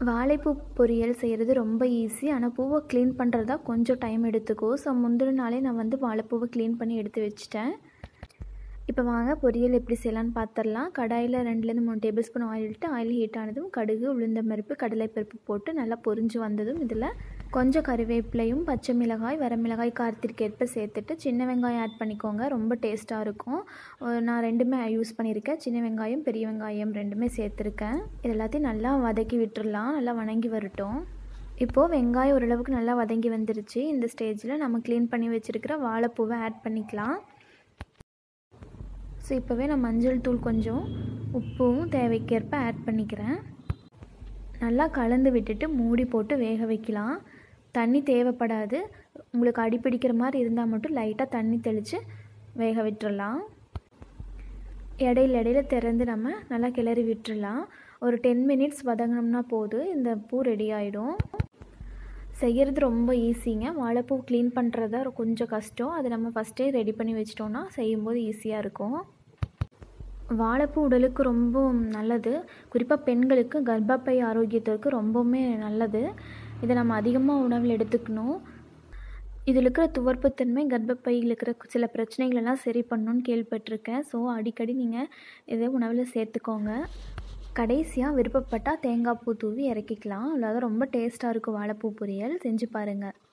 வாழைப்பூ பொரியல் செய்கிறது ரொம்ப ஈஸி ஆனால் பூவை க்ளீன் பண்ணுறது தான் கொஞ்சம் டைம் எடுத்துக்கும் ஸோ முந்தின நாளே நான் வந்து வாழைப்பூவை க்ளீன் பண்ணி எடுத்து வச்சிட்டேன் இப்போ வாங்க பொரியல் எப்படி செய்யலான்னு பார்த்துடலாம் கடாயில் ரெண்டுலேருந்து மூணு டேபிள் ஸ்பூன் ஆயில் விட்டு ஆயில் ஹீட் ஆனதும் கடுகு உளுந்த பருப்பு கடலை பருப்பு போட்டு நல்லா பொரிஞ்சு வந்ததும் இதில் கொஞ்சம் கறிவேப்பிலையும் பச்சை மிளகாய் வரமிளகாய் காரத்திற்கு ஏற்ப சேர்த்துட்டு சின்ன வெங்காயம் ஆட் பண்ணிக்கோங்க ரொம்ப டேஸ்ட்டாக இருக்கும் நான் ரெண்டுமே யூஸ் பண்ணியிருக்கேன் சின்ன வெங்காயம் பெரிய வெங்காயம் ரெண்டுமே சேர்த்துருக்கேன் இது எல்லாத்தையும் நல்லா வதக்கி விட்டுறலாம் நல்லா வணங்கி வரட்டும் இப்போது வெங்காயம் ஓரளவுக்கு நல்லா வதங்கி வந்துருச்சு இந்த ஸ்டேஜில் நம்ம க்ளீன் பண்ணி வச்சுருக்கிற வாழைப்பூவை ஆட் பண்ணிக்கலாம் ஸோ இப்போவே நான் மஞ்சள் தூள் கொஞ்சம் உப்பும் தேவைக்கேற்ப ஆட் பண்ணிக்கிறேன் நல்லா கலந்து விட்டுட்டு மூடி போட்டு வேக வைக்கலாம் தண்ணி தேவைப்படாது உங்களுக்கு அடிப்பிடிக்கிற மாதிரி இருந்தால் மட்டும் லைட்டாக தண்ணி தெளித்து வேக விட்டுறலாம் இடையில இடையில திறந்து நம்ம நல்லா கிளறி விட்டுறலாம் ஒரு டென் மினிட்ஸ் வதங்கினோம்னா போதும் இந்த பூ ரெடி ஆகிடும் செய்கிறது ரொம்ப ஈஸிங்க வாழைப்பூ க்ளீன் பண்ணுறது கொஞ்சம் கஷ்டம் அது நம்ம ஃபஸ்ட்டே ரெடி பண்ணி வச்சிட்டோன்னா செய்யும்போது ஈஸியாக இருக்கும் வாழைப்பூ உடலுக்கு ரொம்ப நல்லது குறிப்பாக பெண்களுக்கு கர்ப்பப்பை ஆரோக்கியத்திற்கு ரொம்பவுமே நல்லது இதை நம்ம அதிகமாக உணவில் எடுத்துக்கணும் இதில் இருக்கிற துவர்ப்புத்தன்மை கர்ப்பப்பையில் இருக்கிற சில பிரச்சனைகளெல்லாம் சரி பண்ணணும்னு கேள்விப்பட்டிருக்கேன் ஸோ அடிக்கடி நீங்கள் இதை உணவில் சேர்த்துக்கோங்க கடைசியாக விருப்பப்பட்டால் தேங்காய் பூ தூவி இறக்கிக்கலாம் அவ்வளோதான் ரொம்ப டேஸ்ட்டாக இருக்கும் வாழைப்பூ பொரியல் செஞ்சு பாருங்கள்